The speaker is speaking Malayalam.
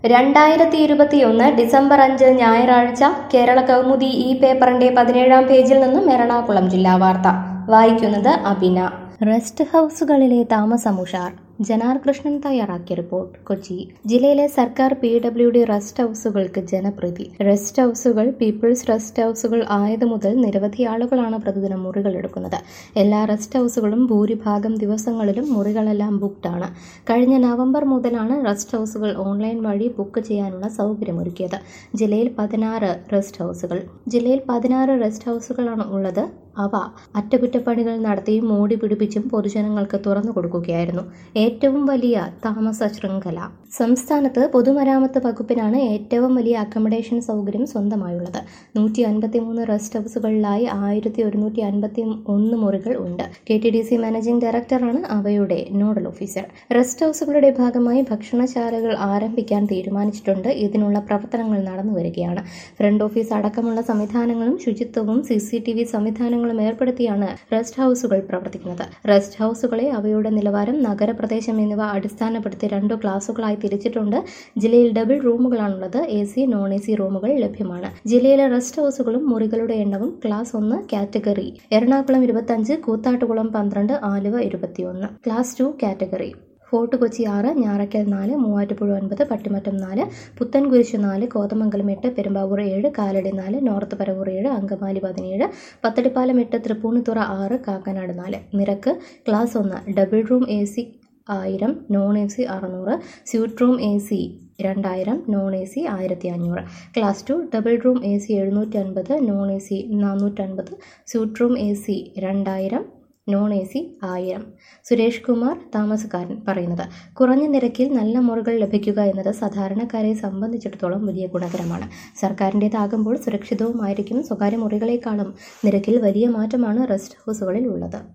രണ്ടായിരത്തി ഇരുപത്തിയൊന്ന് ഡിസംബർ അഞ്ച് ഞായറാഴ്ച കേരള കൗമുദി ഈ പേപ്പറിന്റെ പതിനേഴാം പേജിൽ നിന്നും എറണാകുളം ജില്ലാ വാർത്ത വായിക്കുന്നത് അബിന റെസ്റ്റ് ഹൗസുകളിലെ താമസമുഷാർ ജനാർ കൃഷ്ണൻ തയ്യാറാക്കിയ റിപ്പോർട്ട് കൊച്ചി ജില്ലയിലെ സർക്കാർ പി ഡബ്ല്യു ഡി റെസ്റ്റ് ഹൗസുകൾക്ക് ജനപ്രീതി റെസ്റ്റ് ഹൗസുകൾ പീപ്പിൾസ് റെസ്റ്റ് ഹൗസുകൾ ആയത് മുതൽ നിരവധി ആളുകളാണ് പ്രതിദിനം മുറികൾ എടുക്കുന്നത് എല്ലാ റെസ്റ്റ് ഹൗസുകളും ഭൂരിഭാഗം ദിവസങ്ങളിലും മുറികളെല്ലാം ബുക്ക്ഡാണ് കഴിഞ്ഞ നവംബർ മുതലാണ് റെസ്റ്റ് ഹൗസുകൾ ഓൺലൈൻ വഴി ബുക്ക് ചെയ്യാനുള്ള സൗകര്യമൊരുക്കിയത് ജില്ലയിൽ പതിനാറ് റെസ്റ്റ് ഹൗസുകൾ ജില്ലയിൽ പതിനാറ് റെസ്റ്റ് ഹൗസുകളാണ് ഉള്ളത് അവ അറ്റകുറ്റപ്പണികൾ നടത്തിയും മൂടി പിടിപ്പിച്ചും പൊതുജനങ്ങൾക്ക് തുറന്നു കൊടുക്കുകയായിരുന്നു ഏറ്റവും വലിയ താമസ ശൃംഖല സംസ്ഥാനത്ത് പൊതുമരാമത്ത് വകുപ്പിനാണ് ഏറ്റവും വലിയ അക്കമഡേഷൻ സൗകര്യം സ്വന്തമായുള്ളത് നൂറ്റി അൻപത്തി മൂന്ന് റെസ്റ്റ് ഹൗസുകളിലായി ആയിരത്തി ഒരുന്നൂറ്റി അൻപത്തി ഒന്ന് മുറികൾ ഉണ്ട് K T D C managing ഡയറക്ടറാണ് അവയുടെ നോഡൽ ഓഫീസർ റെസ്റ്റ് ഹൗസുകളുടെ ഭാഗമായി ഭക്ഷണശാലകൾ ആരംഭിക്കാൻ തീരുമാനിച്ചിട്ടുണ്ട് ഇതിനുള്ള പ്രവർത്തനങ്ങൾ നടന്നു വരികയാണ് ഫ്രണ്ട് ഓഫീസ് അടക്കമുള്ള സംവിധാനങ്ങളും ശുചിത്വവും സി സി ടി വി സംവിധാനങ്ങളും ഏർപ്പെടുത്തിയാണ് റെസ്റ്റ് ഹൗസുകൾ പ്രവർത്തിക്കുന്നത് റെസ്റ്റ് ഹൗസുകളെ അവയുടെ നിലവാരം നഗരപ്രദേശം എന്നിവ അടിസ്ഥാനപ്പെടുത്തി രണ്ടു ക്ലാസുകളായി തിരിച്ചിട്ടുണ്ട് ജില്ലയിൽ ഡബിൾ റൂമുകളാണുള്ളത് A C non A C റൂമുകൾ ലഭ്യമാണ് ജില്ലയിലെ റെസ്റ്റ് ഹൗസുകളും മുറികളുടെ എണ്ണവും ക്ലാസ് ഒന്ന് കാറ്റഗറി എറണാകുളം ഇരുപത്തഞ്ച് കൂത്താട്ടുകുളം പന്ത്രണ്ട് ആലുവ ഇരുപത്തിയൊന്ന് class two category Fort Kochi ആറ് ഞാറയ്ക്കൽ നാല് മൂവാറ്റുപുഴ ഒൻപത് പട്ടിമറ്റം നാല് പുത്തൻകുരിശ് നാല് കോതമംഗലം എട്ട് പെരുമ്പാവൂർ ഏഴ് കാലടി നാല് നോർത്ത് പരവൂർ ഏഴ് അങ്കമാലി പതിനേഴ് പത്തടിപ്പാലം എട്ട് തൃപ്പൂണിത്തുറ ആറ് കാക്കനാട് നാല് നിരക്ക് ക്ലാസ് ഒന്ന് ഡബിൾ റൂം എ സി ആയിരം നോൺ എ സി അറുന്നൂറ് സ്യൂട്ട് റൂം എ സി രണ്ടായിരം നോൺ എ സി ആയിരത്തി അഞ്ഞൂറ് class two double room A C എഴുന്നൂറ്റി അൻപത് നോൺ എ സി നാനൂറ്റൻപത് സ്യൂട്ട് റൂം എ സി രണ്ടായിരം നോൺ എ സി ആയിരം സുരേഷ് കുമാർ താമസക്കാരൻ പറയുന്നത് കുറഞ്ഞ നിരക്കിൽ നല്ല മുറികൾ ലഭിക്കുക എന്നത് സാധാരണക്കാരെ സംബന്ധിച്ചിടത്തോളം വലിയ ഗുണകരമാണ് സർക്കാരിൻ്റേതാകുമ്പോൾ സുരക്ഷിതവുമായിരിക്കും സ്വകാര്യ മുറികളെക്കാളും നിരക്കിൽ വലിയ മാറ്റമാണ് റെസ്റ്റ് ഹൗസുകളിൽ ഉള്ളത്